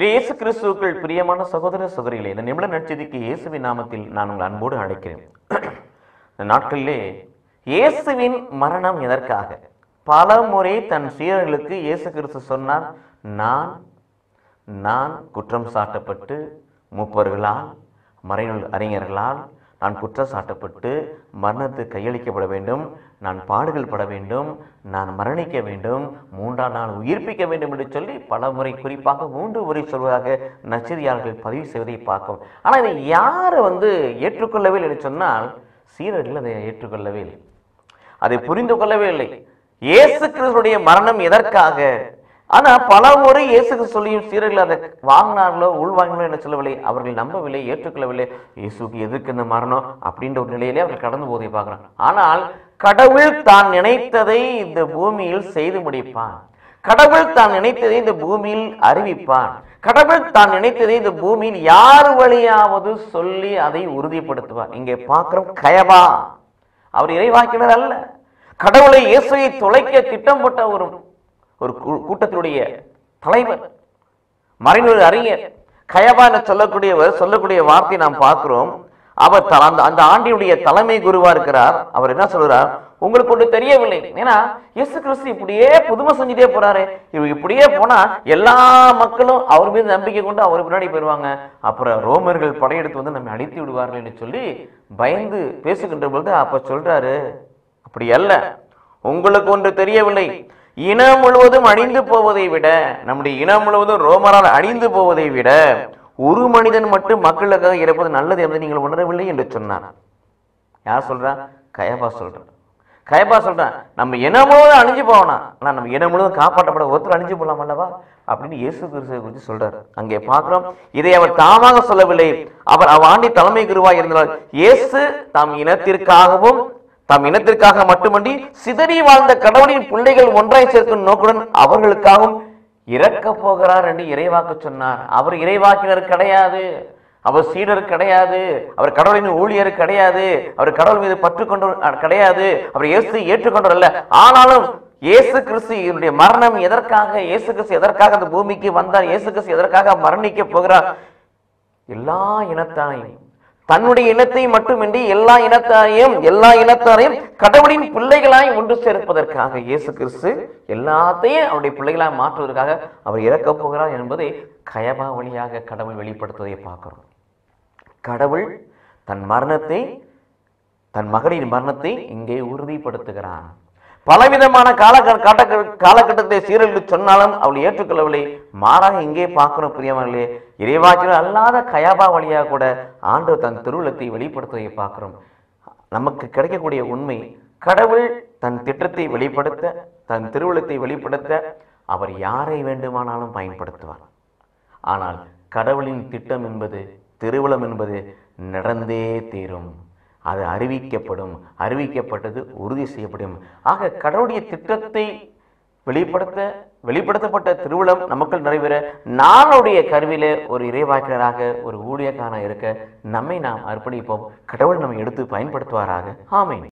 என்னுடைய இயேசு கிறிஸ்துவுக்குள் பிரியமான சகோதர சகோதரிகளே இந்த நிமிட நற்செய்திக்கு இயேசுவின் நாமத்தில் நான் உங்கள் அன்போடு அழைக்கிறேன் இந்த நாட்களிலே இயேசுவின் மரணம் எதற்காக பல முறை தன் சீரர்களுக்கு இயேசு கிறிஸ்து சொன்னார் நான் நான் குற்றம் சாட்டப்பட்டு மூப்பர்களால் மறைநூல் அறிஞர்களால் நான் குற்றம் சாட்டப்பட்டு மரணத்துக்கு கையளிக்கப்பட வேண்டும் நான் பாடுகள் பட வேண்டும் நான் மரணிக்க வேண்டும் மூன்றாம் நாள் உயிர்ப்பிக்க வேண்டும் என்று சொல்லி பல முறை குறிப்பாக மூன்று முறை சொல்வதாக நச்சரியாளர்கள் பதிவு செய்வதை பார்க்கும் ஆனால் இதை யார் வந்து ஏற்றுக்கொள்ளவே இல்லை என்று சொன்னால் சீரர்கள் அதை ஏற்றுக்கொள்ளவே இல்லை அதை புரிந்து கொள்ளவே இல்லை இயேசு கிறிஸ்துடைய மரணம் எதற்காக ஆனா பல முறை இயேசு கிறிஸ்து சொல்லியும் சீரர்கள் அதை வாங்கினார்களோ உள்வாங்கினோ என்ன சொல்லவில்லை அவர்கள் நம்பவில்லை ஏற்றுக்கொள்ளவில்லை இயேசுக்கு எதுக்கு இந்த மரணம் அப்படின்ற ஒரு நிலையிலே அவர்கள் கடந்து போதை பார்க்கிறான் ஆனால் கடவுள் தான் நினைத்ததை இந்த பூமியில் செய்து முடிப்பான் கடவுள் தான் நினைத்ததை இந்த பூமியில் அறிவிப்பான் கடவுள் தான் நினைத்ததை இந்த பூமியில் யார் வழியாவது சொல்லி அதை உறுதிப்படுத்துவார் இங்கே பார்க்கிறோம் கயபா அவர் இறைவாக்கினர் அல்ல கடவுளை இயேசுவை தொலைக்க திட்டம் போட்ட ஒரு ஒரு கூ- கூட்டத்தினுடைய தலைவர் மறைநூறு அறிஞர் கயபா என சொல்லக்கூடியவர் சொல்லக்கூடிய வார்த்தை நாம் பார்க்கிறோம் அவர் த- அந்த அந்த ஆண்டினுடைய தலைமை குருவா இருக்கிறார் அவர் என்ன சொல்றார் உங்களுக்கு ஒன்று தெரியவில்லை ஏன்னா இயேசு கிறிஸ்து இப்படியே புதுமை செஞ்சுட்டே போறாரு இவர் இப்படியே போனா எல்லா மக்களும் அவர் மீது நம்பிக்கை கொண்டு அவர் பின்னாடி போயிருவாங்க அப்புறம் ரோமர்கள் படையெடுத்து வந்து நம்மை அழித்து விடுவார்கள் என்று சொல்லி பயந்து பேசுகின்ற பொழுது அப்ப சொல்றாரு அப்படி அல்ல உங்களுக்கு ஒன்று தெரியவில்லை இனம் முழுவதும் அழிந்து போவதை விட நம்முடைய இனம் முழுவதும் ரோமரால் அழிந்து போவதை விட ஒரு மனிதன் மட்டும் மக்களுக்காக இறப்பது நல்லது என்பதை நீங்கள் உணரவில்லை என்று சொன்னார் யார் சொல்றா கயபா சொல்றான் கயபா சொல்றான் நம்ம இனம் முழுவதும் அழிஞ்சு போகணும் ஆனா நம்ம இனம் முழுவதும் காப்பாற்றப்பட ஒருத்தர் அழிஞ்சு போகலாம் அல்லவா அப்படின்னு இயேசு கிறிஸ்துவை குறித்து சொல்றாரு அங்கே பார்க்கிறோம் இதை அவர் தாமாக சொல்லவில்லை அவர் அவ்வாண்டி தலைமை குருவாய் இருந்தார் இயேசு தம் இனத்திற்காகவும் தம் இனத்திற்காக மட்டுமன்றி சிதறி வாழ்ந்த கடவுளின் பிள்ளைகள் ஒன்றாய் சேர்க்கும் நோக்குடன் அவர்களுக்காகவும் இறக்க போகிறார் என்று இறைவாக்கு சொன்னார் அவர் இறைவாக்கினர் கிடையாது அவர் சீடர் கிடையாது அவர் கடவுளின் ஊழியர் கிடையாது அவர் கடவுள் மீது பற்று கொண்டவர் கிடையாது அவர் இயேசு ஏற்றுக்கொண்டவர் அல்ல ஆனாலும் இயேசு கிறிஸ்து இவருடைய மரணம் எதற்காக இயேசு கிறிஸ்து எதற்காக அந்த பூமிக்கு வந்தார் இயேசு கிறிஸ்து எதற்காக மரணிக்க போகிறார் எல்லா இனத்தாரையும் தன்னுடைய இனத்தை மட்டுமின்றி எல்லா இனத்தாரையும் எல்லா இனத்தாரையும் கடவுளின் பிள்ளைகளாய் ஒன்று சேர்ப்பதற்காக இயேசு கிறிஸ்து எல்லாத்தையும் அவருடைய பிள்ளைகளாய் மாற்றுவதற்காக அவர் இறக்கப் போகிறார் என்பதை கயபா வழியாக கடவுள் வெளிப்படுத்துவதை பார்க்கிறோம் கடவுள் தன் மரணத்தை தன் மகளின் மரணத்தை இங்கே உறுதிப்படுத்துகிறான் பலவிதமான கால காலகட்டத்தை சீரழித்து சொன்னாலும் அவள் ஏற்றுக்கொள்ளவில்லை மாறாக இங்கே பார்க்கணும் பிரியவர்களே இறைவாக்கினர் அல்லாத கயாபா வழியாக கூட ஆண்டவர் தன் திருவுளத்தை வெளிப்படுத்துவதை பார்க்கிறோம் நமக்கு கிடைக்கக்கூடிய உண்மை கடவுள் தன் திட்டத்தை வெளிப்படுத்த தன் திருவுளத்தை வெளிப்படுத்த அவர் யாரை வேண்டுமானாலும் பயன்படுத்துவார் ஆனால் கடவுளின் திட்டம் என்பது திருவுளம் என்பது நடந்தே தீரும் அது அறிவிக்கப்படும் அறிவிக்கப்பட்டது உறுதி செய்யப்படும் ஆக கடவுளுடைய திட்டத்தை வெளிப்படுத்த வெளிப்படுத்தப்பட்ட திருவிழம் நமக்குள் நிறைவேற நானுடைய கருவில ஒரு இறைவாக்கினராக ஒரு ஊழியக்கான இருக்க நம்மை நாம் அர்ப்பணிப்போம் கடவுள் நம்மை எடுத்து பயன்படுத்துவாராக ஆமென்